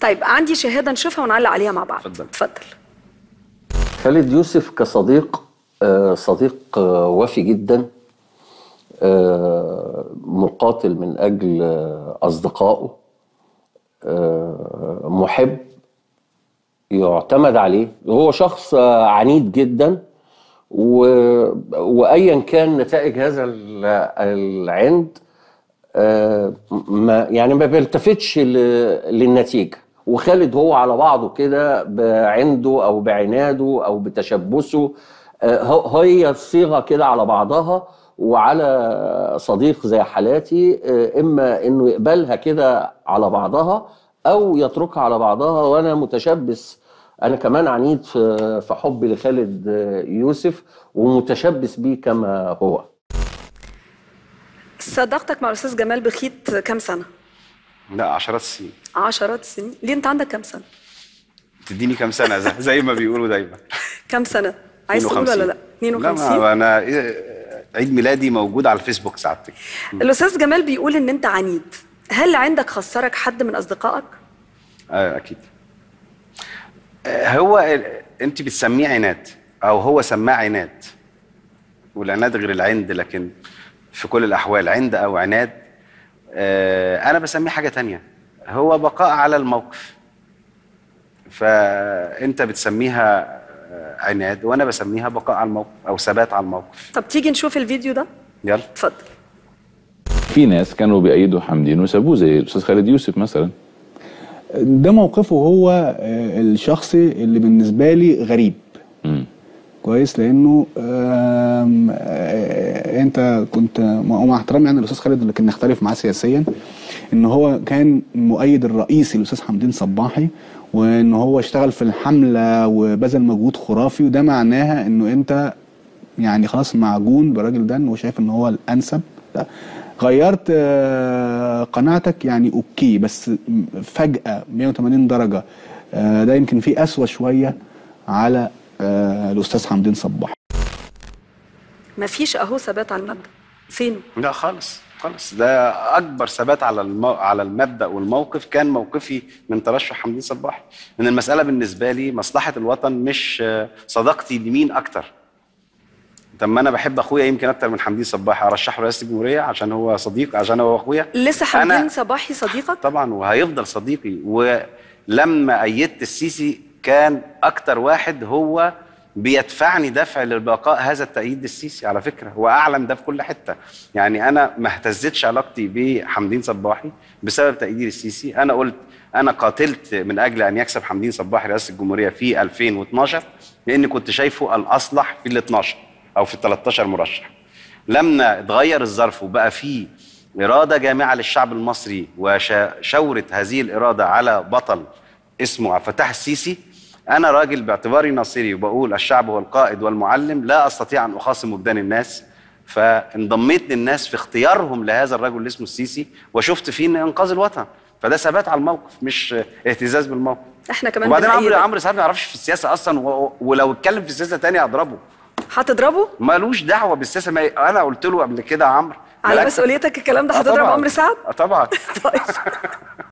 طيب عندي شهاده نشوفها ونعلق عليها مع بعض اتفضل. اتفضل خالد يوسف كصديق آه، صديق آه، وفي جدا آه، مقاتل من أجل آه، أصدقائه آه، محب يعتمد عليه هو شخص آه، عنيد جدا و... وأيا كان نتائج هذا ال- العند آه، ما يعني ما بيلتفتش ل... للنتيجة وخالد هو على بعضه كده بعنده أو بعناده أو بتشبثه آه، هو- هي الصيغة كده على بعضها وعلى صديق زي حالاتي آه، إما إنه يقبلها كده على بعضها أو يتركها على بعضها وأنا متشبث أنا كمان عنيد في في حبي لخالد آه، يوسف ومتشبث بيه كما هو صداقتك مع الاستاذ جمال بخيت كام سنه لا عشرات السنين عشرات السنين ليه انت عندك كام سنه تديني كام سنه زي, زي ما بيقولوا دايما كام سنه عايز تقول ولا لا 52 لا انا عيد ميلادي موجود على الفيسبوك سعادتك الاستاذ جمال بيقول ان انت عنيد هل عندك خسرك حد من اصدقائك آه اكيد آه، هو ال- انت بتسميه عناد او هو سماه عناد والعناد غير العند لكن في كل الاحوال عند او عناد آه، انا بسميه حاجه تانية هو بقاء على الموقف فانت بتسميها آه، عناد وانا بسميها بقاء على الموقف او ثبات على الموقف طب تيجي نشوف الفيديو ده يلا اتفضل في ناس كانوا بيأيدوا حمدين وسابوه زي الاستاذ خالد يوسف مثلا ده موقفه هو آه، الشخصي اللي بالنسبه لي غريب مم. كويس لانه آم، آه، انت كنت مع احترامي يعني الاستاذ خالد لكن نختلف معاه سياسيا ان هو كان المؤيد الرئيسي للاستاذ حمدين صباحي وان هو اشتغل في الحمله وبذل مجهود خرافي وده معناها انه انت يعني خلاص معجون بالراجل ده انه شايف ان هو الانسب لا. غيرت آه، قناعتك يعني اوكي بس فجأة 180 درجة آه، ده يمكن فيه قسوة شوية على آه، الاستاذ حمدين صباح مفيش اهو ثبات على المبدا فين لا خالص خالص ده اكبر ثبات على المو... على المبدا والموقف كان موقفي من ترشح حمدين صباحي من المساله بالنسبه لي مصلحه الوطن مش آه، صداقتي لمين اكتر طب ما انا بحب اخويا يمكن اكتر من حمدين صباحي ارشحه رئاسه الجمهوريه عشان هو صديق عشان هو اخويا لسه أنا- حمدين صباحي صديقك طبعا وهيفضل صديقي ولما ايدت السيسي كان اكتر واحد هو بيدفعني دفع لبقاء هذا التأييد السيسي على فكرة وأعلن ده في كل حتة يعني أنا ما اهتزتش علاقتي بحمدين صباحي بسبب تأييد السيسي أنا قلت أنا قاتلت من أجل أن يكسب حمدين صباحي رئاسة الجمهورية في 2012 لأني كنت شايفه الأصلح في ال 12 أو في ال 13 مرشح لما اتغير الظرف وبقى فيه إرادة جامعة للشعب المصري وشورت هذه الإرادة على بطل اسمه عبد الفتاح السيسي أنا راجل باعتباري ناصري وبقول الشعب هو القائد والمعلم لا أستطيع أن أخاصم وجدان الناس فانضميت للناس في اختيارهم لهذا الرجل اللي اسمه السيسي وشفت فيه إن إنقاذ الوطن فده ثبات على الموقف مش اهتزاز بالموقف احنا كمان وبعدين عمرو بنأيدك. عمرو سعد ما يعرفش في السياسه اصلا و... ولو اتكلم في السياسه تاني اضربه هتضربه مالوش دعوه بالسياسه ما انا قلت له قبل كده يا عمرو على بالعكس- مسؤوليتك الكلام ده آه هتضرب طبعاً. عمرو سعد آه طبعا طيب